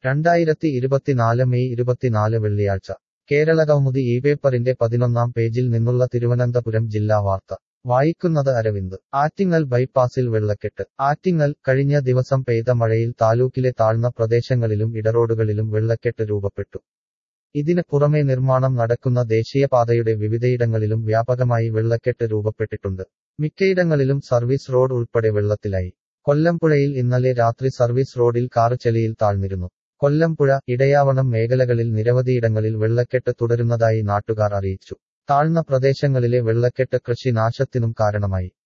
രണ്ടായിരത്തി ഇരുപത്തിനാല് മെയ് ഇരുപത്തിനാല് വെള്ളിയാഴ്ച കേരളകൗമുദി ഈ പേപ്പറിന്റെ പതിനൊന്നാം പേജിൽ നിന്നുള്ള തിരുവനന്തപുരം ജില്ലാ വാർത്ത വായിക്കുന്നത് അരവിന്ദ് ആറ്റിങ്ങൽ ബൈപ്പാസിൽ വെള്ളക്കെട്ട് ആറ്റിങ്ങൽ കഴിഞ്ഞ ദിവസം പെയ്ത മഴയിൽ താലൂക്കിലെ താഴ്ന്ന പ്രദേശങ്ങളിലും ഇടറോഡുകളിലും വെള്ളക്കെട്ട് രൂപപ്പെട്ടു ഇതിന് പുറമെ നിർമ്മാണം നടക്കുന്ന ദേശീയപാതയുടെ വിവിധയിടങ്ങളിലും വ്യാപകമായി വെള്ളക്കെട്ട് രൂപപ്പെട്ടിട്ടുണ്ട് മിക്കയിടങ്ങളിലും സർവീസ് റോഡ് ഉൾപ്പെടെ വെള്ളത്തിലായി കൊല്ലംപുഴയിൽ ഇന്നലെ രാത്രി സർവീസ് റോഡിൽ കാറ് ചെളിയിൽ താഴ്ന്നിരുന്നു കൊല്ലംപുഴ ഇടയാവണം മേഖലകളിൽ നിരവധിയിടങ്ങളിൽ വെള്ളക്കെട്ട് തുടരുന്നതായി നാട്ടുകാർ അറിയിച്ചു താഴ്ന്ന പ്രദേശങ്ങളിലെ വെള്ളക്കെട്ട് കൃഷി നാശത്തിനും കാരണമായി